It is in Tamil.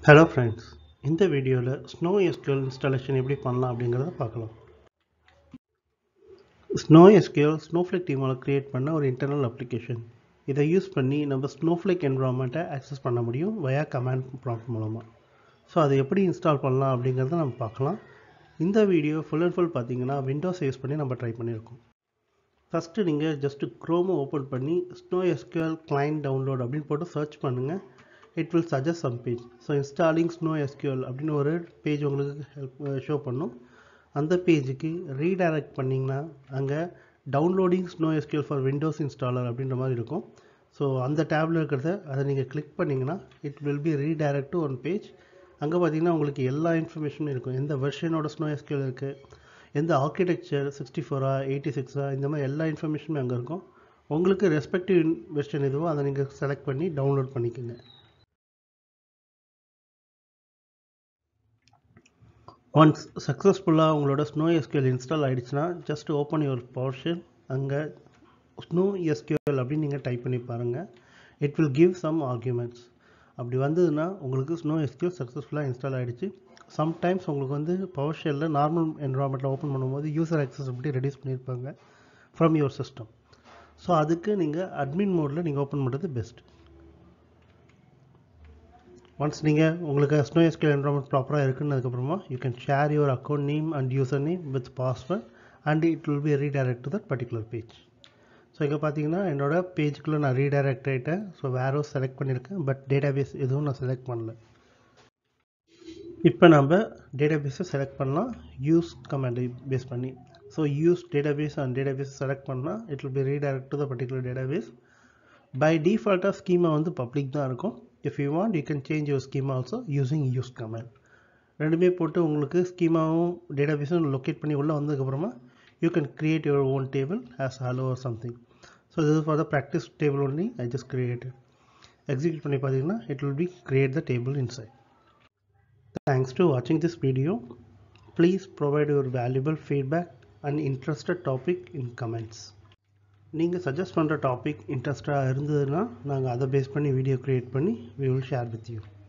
ஹலோ ஃப்ரெண்ட்ஸ் இந்த வீடியோவில் ஸ்னோ எஸ்கியூஎல் இன்ஸ்டாலேஷன் எப்படி பண்ணலாம் அப்படிங்கிறத பார்க்கலாம் ஸ்னோ எஸ்கியூஎல் ஸ்னோஃப்ளேக் டீமால் க்ரியேட் பண்ண ஒரு இன்டர்னல் அப்ளிகேஷன் இதை யூஸ் பண்ணி நம்ம ஸ்னோஃப்ளேக் என்வரான்மெண்ட்டை ஆக்சஸ் பண்ண முடியும் வயா கமாண்ட் ப்ராம்ப்ட் மூலமாக ஸோ அதை எப்படி இன்ஸ்டால் பண்ணலாம் அப்படிங்கிறத நம்ம பார்க்கலாம் இந்த வீடியோ ஃபுல் அண்ட் ஃபுல் பார்த்தீங்கன்னா விண்டோஸ் யூஸ் பண்ணி நம்ம ட்ரை பண்ணியிருக்கோம் ஃபஸ்ட்டு நீங்கள் ஜஸ்ட்டு க்ரோமை ஓப்பன் பண்ணி ஸ்னோ எஸ்கியூஎல் கிளைண்ட் டவுன்லோட் அப்படின்னு போட்டு சர்ச் பண்ணுங்கள் it will suggest some page so installing Snow SQL அப்படின்னு ஒரு பேஜ் உங்களுக்கு ஹெல்ப் ஷோ பண்ணும் அந்த பேஜுக்கு ரீடைரக்ட் பண்ணிங்கன்னா அங்கே downloading Snow SQL for Windows installer அப்படின்ற மாதிரி இருக்கும் ஸோ அந்த டேபில் இருக்கிறத அதை நீங்கள் கிளிக் பண்ணிங்கன்னா it will be redirect to one page அங்கே பார்த்தீங்கன்னா உங்களுக்கு எல்லா இன்ஃபர்மேஷனும் இருக்கும் எந்த வெர்ஷனோட ஸ்னோ எஸ்கியூஎல் இருக்குது எந்த ஆர்கிடெக்சர் சிக்ஸ்டி ஃபோரா எயிட்டி சிக்ஸா இந்த மாதிரி எல்லா இன்ஃபர்மேஷனுமே அங்கே இருக்கும் உங்களுக்கு ரெஸ்பெக்டிவ் வெர்ஷன் எதுவோ அதை நீங்கள் செலக்ட் பண்ணி டவுன்லோட் பண்ணிக்கோங்க ஒன்ஸ் சக்ஸஸ்ஃபுல்லாக உங்களோட ஸ்னோ எஸ்கியூஎல் இன்ஸ்டால் ஆகிடுச்சுன்னா ஜஸ்ட் ஓப்பன் யுவர் பவர்ஷன் அங்கே ஸ்னோ எஸ்கியூஎல் அப்படின்னு நீங்கள் டைப் பண்ணி பாருங்கள் it will give some arguments அப்படி வந்ததுன்னா உங்களுக்கு ஸ்னோ எஸ்கியூஎல் சக்ஸஸ்ஃபுல்லாக இன்ஸ்டால் ஆகிடுச்சு சம்டைம்ஸ் உங்களுக்கு வந்து பவர் ஷெல்லில் நார்மல் என்வரான்மெண்ட்டில் ஓப்பன் பண்ணும்போது யூசர் ஆக்சஸ் அப்படி ரெடியூஸ் பண்ணியிருப்பாங்க ஃப்ரம் யுவர் சிஸ்டம் ஸோ அதுக்கு நீங்கள் அட்மின் மோடில் நீங்கள் ஓப்பன் பண்ணுறது பெஸ்ட் ஒன்ஸ் நீங்கள் உங்களுக்கு ஸ்னோ எஸ்கியூஎல் என்வரான்மெண்ட் ப்ராப்பராக இருக்குன்னதுக்கப்புறமா you can share your account name and user name with password and it will be redirect to that particular page so இங்கே பார்த்தீங்கன்னா என்னோட பேஜுக்குள்ளே நான் ரீடைரக்ட் ஆகிட்டேன் ஸோ வேறோ செலக்ட் பண்ணியிருக்கேன் பட் டேட்டாபேஸ் எதுவும் நான் செலக்ட் பண்ணல இப்போ நம்ம டேட்டாபேஸை செலக்ட் பண்ணலாம் யூஸ் கமாண்டை பேஸ் பண்ணி so use database and database select பண்ணால் it will be redirect to the particular database by டிஃபால்ட்டாக ஸ்கீமா வந்து பப்ளிக் தான் இருக்கும் if you want you can change your schema also using use command ரெண்டுமே போட்டு உங்களுக்கு ஸ்கீமாவும் டேட்டாபேஸும் லொக்கேட் பண்ணி உள்ளே வந்ததுக்கப்புறமா you can create your own table as hello or something so this is for the practice table only I just created execute பண்ணி பார்த்தீங்கன்னா it will be create the table inside thanks to வாட்சிங் this video please provide your valuable feedback and interested topic in comments நீங்கள் சஜஸ்ட் பண்ணுற டாபிக் இன்ட்ரெஸ்டாக இருந்ததுன்னா நாங்கள் அதை பேஸ் பண்ணி வீடியோ க்ரியேட் பண்ணி we will share with you